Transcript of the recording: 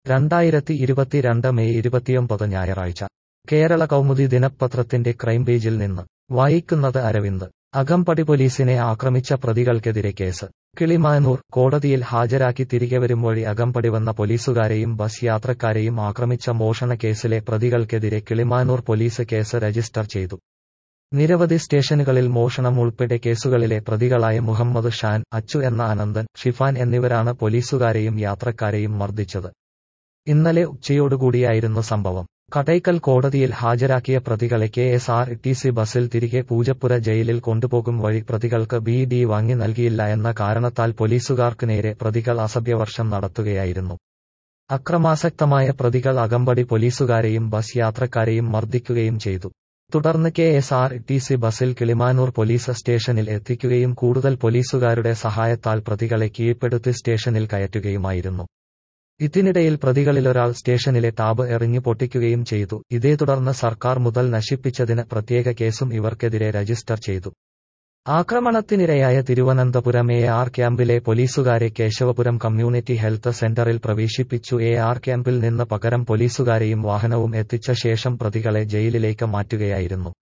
രണ്ടായിരത്തി ഇരുപത്തിരണ്ട് മെയ് ഇരുപത്തിയൊമ്പത് ഞായറാഴ്ച കേരള കൗമുദി ദിനപത്രത്തിന്റെ ക്രൈംപേജിൽ നിന്ന് വായിക്കുന്നത് അരവിന്ദ് അകമ്പടി പോലീസിനെ ആക്രമിച്ച പ്രതികൾക്കെതിരെ കേസ് കിളിമാനൂർ കോടതിയിൽ ഹാജരാക്കി തിരികെ വരും വഴി അകമ്പടി വന്ന പോലീസുകാരെയും ബസ് യാത്രക്കാരെയും ആക്രമിച്ച മോഷണ കേസിലെ പ്രതികൾക്കെതിരെ കിളിമാനൂർ പോലീസ് കേസ് രജിസ്റ്റർ ചെയ്തു നിരവധി സ്റ്റേഷനുകളിൽ മോഷണം ഉൾപ്പെടെ കേസുകളിലെ പ്രതികളായ മുഹമ്മദ് ഷാൻ അച്ചു എന്ന അനന്തൻ ഷിഫാൻ എന്നിവരാണ് പോലീസുകാരെയും യാത്രക്കാരെയും മർദ്ദിച്ചത് ഇന്നലെ ഉച്ചയോടുകൂടിയായിരുന്നു സംഭവം കടയ്ക്കൽ കോടതിയിൽ ഹാജരാക്കിയ പ്രതികളെ K S R T C ബസ്സിൽ തിരികെ പൂജപ്പുര ജയിലിൽ കൊണ്ടുപോകും വഴി പ്രതികൾക്ക് ബി ഡി വാങ്ങി നൽകിയില്ല എന്ന കാരണത്താൽ പോലീസുകാർക്ക് നേരെ പ്രതികൾ അസഭ്യവർഷം നടത്തുകയായിരുന്നു അക്രമാസക്തമായ പ്രതികൾ അകമ്പടി പോലീസുകാരെയും ബസ് യാത്രക്കാരെയും മർദ്ദിക്കുകയും ചെയ്തു തുടർന്ന് K S R T C ബസ്സിൽ കിളിമാനൂർ പോലീസ് സ്റ്റേഷനിൽ എത്തിക്കുകയും കൂടുതൽ പോലീസുകാരുടെ സഹായത്താൽ പ്രതികളെ കീഴ്പ്പെടുത്തി സ്റ്റേഷനിൽ കയറ്റുകയുമായിരുന്നു ഇതിനിടയിൽ പ്രതികളിലൊരാൾ സ്റ്റേഷനിലെ ടാബ് എറിഞ്ഞു പൊട്ടിക്കുകയും ചെയ്തു ഇതേ തുടർന്ന് സർക്കാർ മുതൽ നശിപ്പിച്ചതിന് പ്രത്യേക കേസും ഇവർക്കെതിരെ രജിസ്റ്റർ ചെയ്തു ആക്രമണത്തിനിരയായ തിരുവനന്തപുരം എ ആർ ക്യാമ്പിലെ പോലീസുകാരെ കേശവപുരം കമ്മ്യൂണിറ്റി ഹെൽത്ത് സെന്ററിൽ പ്രവേശിപ്പിച്ചു എ ആർ ക്യാമ്പിൽ നിന്ന് പകരം പോലീസുകാരെയും വാഹനവും എത്തിച്ച ശേഷം പ്രതികളെ ജയിലിലേക്ക് മാറ്റുകയായിരുന്നു